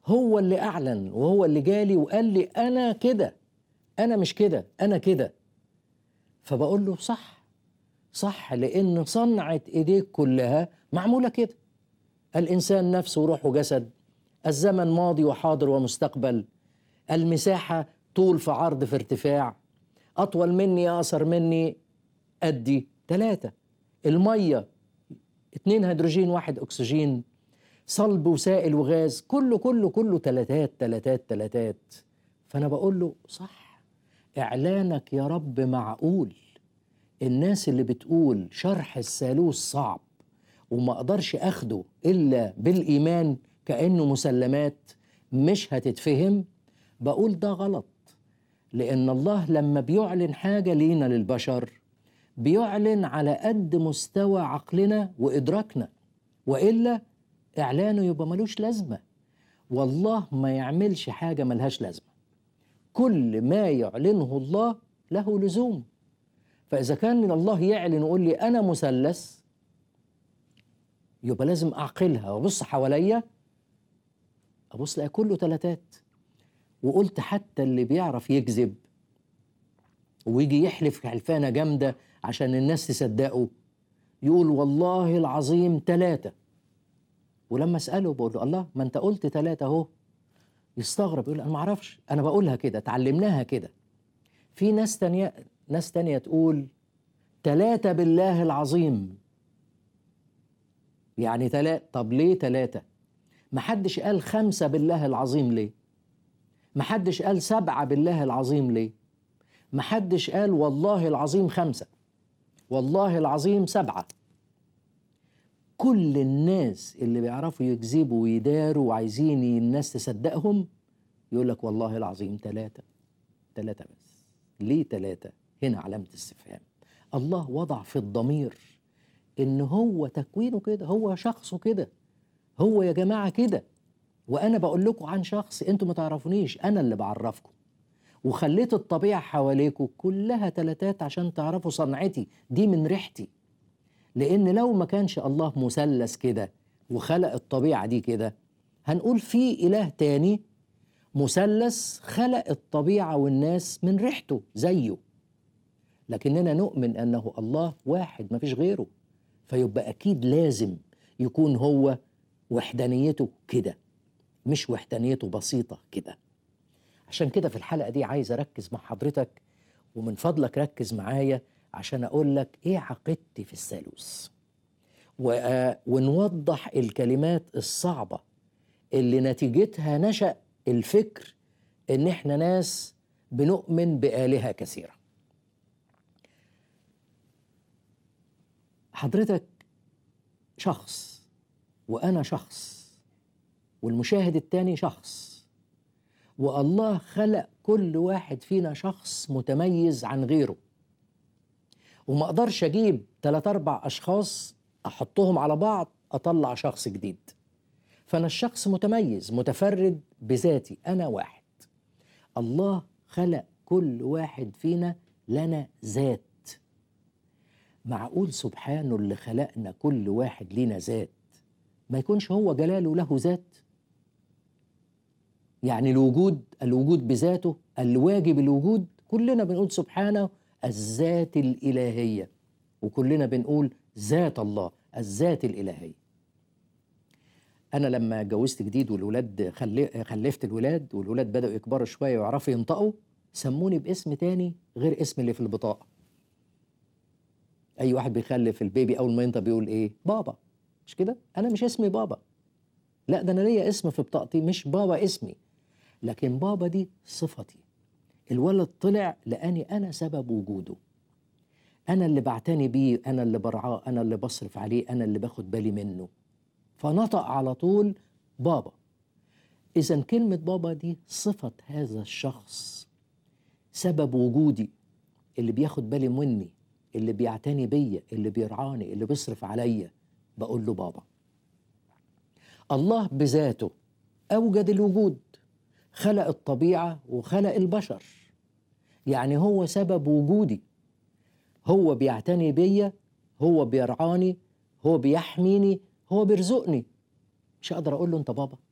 هو اللي اعلن وهو اللي جالي وقال لي انا كده انا مش كده انا كده فبقول له صح صح لان صنعه ايديك كلها معموله كده الانسان نفسه وروح وجسد الزمن ماضي وحاضر ومستقبل المساحه طول في عرض في ارتفاع اطول مني اقصر مني ادي ثلاثه الميه اتنين هيدروجين واحد اكسجين صلب وسائل وغاز كله كله كله تلاتات تلاتات تلاتات فانا بقول له صح اعلانك يا رب معقول الناس اللي بتقول شرح الثالوث صعب وما اقدرش اخده الا بالايمان كانه مسلمات مش هتتفهم بقول ده غلط لان الله لما بيعلن حاجه لينا للبشر بيعلن على قد مستوى عقلنا وادراكنا والا اعلانه يبقى ملوش لازمه والله ما يعملش حاجه ملهاش لازمه كل ما يعلنه الله له لزوم فاذا كان الله يعلن ويقول لي انا مثلث يبقى لازم اعقلها وابص حواليا ابص لاقي كله تلاتات وقلت حتى اللي بيعرف يكذب ويجي يحلف حلفانه جامده عشان الناس تصدقه يقول والله العظيم ثلاثه ولما اساله بقول له الله ما انت قلت ثلاثه اهو يستغرب يقول انا ما اعرفش انا بقولها كده اتعلمناها كده في ناس تانية ناس تانية تقول ثلاثة بالله العظيم يعني ثلاثة طب ليه ثلاثة ما حدش قال خمسة بالله العظيم ليه ما حدش قال سبعة بالله العظيم ليه ما حدش قال والله العظيم خمسة والله العظيم سبعة كل الناس اللي بيعرفوا يكذبوا ويداروا وعايزين الناس تصدقهم يقول لك والله العظيم ثلاثة ثلاثة بس ليه ثلاثة هنا علامة استفهام الله وضع في الضمير ان هو تكوينه كده هو شخصه كده هو يا جماعة كده وانا بقول لكم عن شخص انتوا ما تعرفونيش انا اللي بعرفكم وخليت الطبيعة حواليكم كلها تلاتات عشان تعرفوا صنعتي دي من ريحتي لأن لو ما كانش الله مثلث كده وخلق الطبيعة دي كده هنقول في إله تاني مثلث خلق الطبيعة والناس من ريحته زيه لكننا نؤمن أنه الله واحد ما فيش غيره فيبقى أكيد لازم يكون هو وحدانيته كده مش وحدانيته بسيطة كده عشان كده في الحلقة دي عايز أركز مع حضرتك ومن فضلك ركز معايا عشان أقول لك إيه عقيدتي في الثالوث و- ونوضح الكلمات الصعبة اللي نتيجتها نشأ الفكر إن إحنا ناس بنؤمن بآلهة كثيرة حضرتك شخص وأنا شخص والمشاهد التاني شخص والله خلق كل واحد فينا شخص متميز عن غيره وما اقدرش اجيب ثلاث اربع اشخاص احطهم على بعض اطلع شخص جديد فانا الشخص متميز متفرد بذاتي انا واحد الله خلق كل واحد فينا لنا ذات معقول سبحانه اللي خلقنا كل واحد لينا ذات ما يكونش هو جلاله له ذات يعني الوجود الوجود بذاته الواجب الوجود كلنا بنقول سبحانه الذات الإلهية وكلنا بنقول ذات الله الذات الإلهية أنا لما اتجوزت جديد والولاد خلي خلفت الولاد والولاد بدأوا يكبروا شوية ويعرفوا ينطقوا سموني باسم تاني غير اسم اللي في البطاقة أي واحد بيخلف البيبي أول ما ينطق بيقول إيه بابا مش كده أنا مش اسمي بابا لا ده أنا ليا اسم في بطاقتي مش بابا اسمي لكن بابا دي صفتي الولد طلع لاني انا سبب وجوده انا اللي بعتني بيه انا اللي برعاه انا اللي بصرف عليه انا اللي باخد بالي منه فنطق على طول بابا اذا كلمه بابا دي صفه هذا الشخص سبب وجودي اللي بياخد بالي مني اللي بيعتني بيا اللي بيرعاني اللي بيصرف عليا بقول له بابا الله بذاته اوجد الوجود خلق الطبيعه وخلق البشر يعني هو سبب وجودي هو بيعتني بيا هو بيرعاني هو بيحميني هو بيرزقني مش هقدر اقول له انت بابا